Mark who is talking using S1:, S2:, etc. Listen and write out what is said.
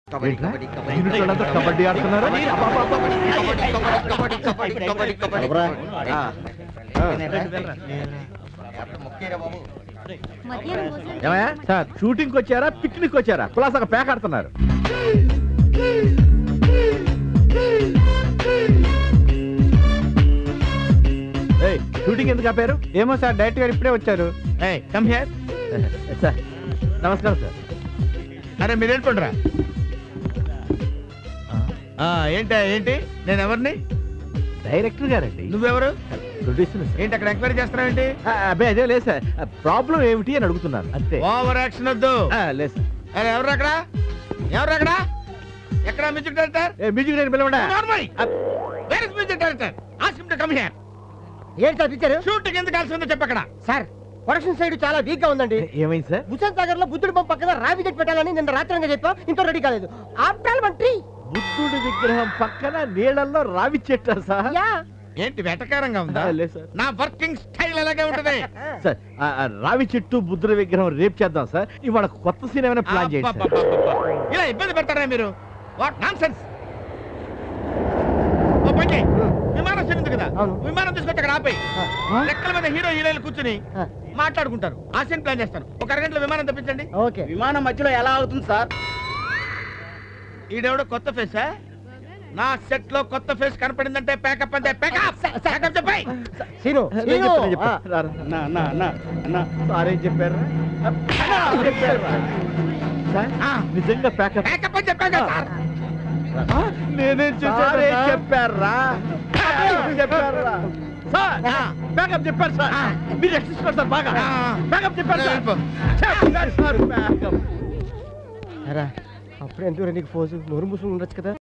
S1: ఏంట్రా? యూనిట్ వాళ్ళంతా కబడ్డీ ఆడుతున్నారు
S2: కలపరా?
S1: ఆ, ఆ. ఏమయ్యా సార్ షూటింగ్ వచ్చారా పిక్నిక్ వచ్చారా కులాసాగా ప్యాక్ ఆడుతున్నారు ఏయ్, షూటింగ్ ఎందుకు ఆపారు
S3: ఏమో సార్ డైరెక్ట్ గారు ఇప్పుడే వచ్చారు
S1: కమ్ హియర్ సార్ నమస్కారం సార్
S3: అరే మీరు వెళ్ళిపోండిరా ఆ, ఏంటి ఏంటి నేను ఎవరిని
S1: డైరెక్టర్ గారండి
S3: నువ్వెవరు
S1: ప్రొడ్యూసర్ సార్
S3: ఏంటి అక్కడ ఎంక్వైరీ చేస్తున్నావు ఏంటి
S1: ఆ, అబ్బాయి అదే లేదు సార్ ప్రాబ్లం ఏమిటి అని అడుగుతున్నాను అంతే
S3: ఓవర్ యాక్షన్ వద్దు
S1: ఆ, లేదు సార్
S3: అరే ఎవరు అక్కడ ఎవరు అక్కడ ఎక్కడ మ్యూజిక్ డైరెక్టర్
S1: ఏ, మ్యూజిక్ డైరెక్టర్ పిలవండి
S3: where is music director ask him to come here
S2: ఏంటి సార్ పిక్చర్
S3: షూటింగ్ ఎందుకు కలిసి ఉందో చెప్పక్కడ
S2: సార్ ప్రొడక్షన్ సైడ్ చాలా వీక్ గా ఉందండి
S1: ఏమైంది సార్
S2: హుసేన్ సాగర్ లో బుద్ధుడి బొమ్మ పక్కన రావి చెట్టు పెట్టాలని నిన్న రాత్రంగా చెప్పా ఇంత రెడీ కాలేదు ఆఫ్టర్ వన్ ట్రీ
S1: బుద్ధుడి విగ్రహం పక్కన నీళ్ళల్లో రావి చెట్టా సార్
S2: యా
S3: ఏంటి వెటకారంగా ఉందా
S1: ఆ, లేదు సార్
S3: నా వర్కింగ్ స్టైల్ అలాగే ఉంటది
S1: సార్ ఆ, ఆ రావి చెట్టు బుద్ధుడి విగ్రహం రేపు చేద్దాం సార్ ఇవాళ కొత్త సీన్ ఏమైనా ప్లాన్ చేయండి సార్
S3: అబ్బబ్బబ్బబ్బబ్బ. ఇలా ఇబ్బంది పెడతారా మీరు వాట్ నాన్ సెన్స్ ఓ పని చేయి. విమానం చెంది కదా
S2: అవును.
S3: విమానం తీసుకొచ్చి అక్కడ ఆపేయి రెక్కల మీద హీరో హీరోయిన్లు కూర్చుని
S2: ఆ.
S3: మాట్లాడుకుంటారు ఆ సీన్ ప్లాన్ చేస్తాను ఒక అరగంటలో విమానం తెప్పించండి
S2: ఓకే
S4: విమానం మధ్యలో ఎలా అవుతుంది సార్
S3: ఈడెవడో కొత్త ఫేసా నా సెట్ లో కొత్త ఫేస్ కనపడిందంటే ప్యాకప్ అంటే ప్యాకప్ ప్యాకప్ చెప్పాయి
S2: సీను
S1: నేను
S2: సీను
S1: చెప్తాను, నేను చెప్తాను. రా, రా.
S4: అన్నా అన్నా అన్నా అన్నా
S1: సార్ ఏం చెప్పారు సార్
S3: ఆ.
S1: నిజంగా ప్యాకప్
S3: ప్యాకప్ అని చెప్పాను కదా సార్
S1: నేనేం
S3: చూశాను, సార్.
S1: చెప్పారా చెప్పారా సార్
S3: ఆ.
S1: బ్యాకప్ చెప్పారు సార్
S3: ఆ.
S1: మీరు ఎక్సిస్తారు సార్ బాగా
S3: ఆ.
S1: బ్యాకప్ చెప్పారు సార్
S3: వెళ్ళిపో.
S1: చెప్పారు సార్ బ్యాకప్
S2: అప్పుడు ఎందుకు నీకు ఫోజు నోరు మూసుకుని ఉండొచ్చు కదా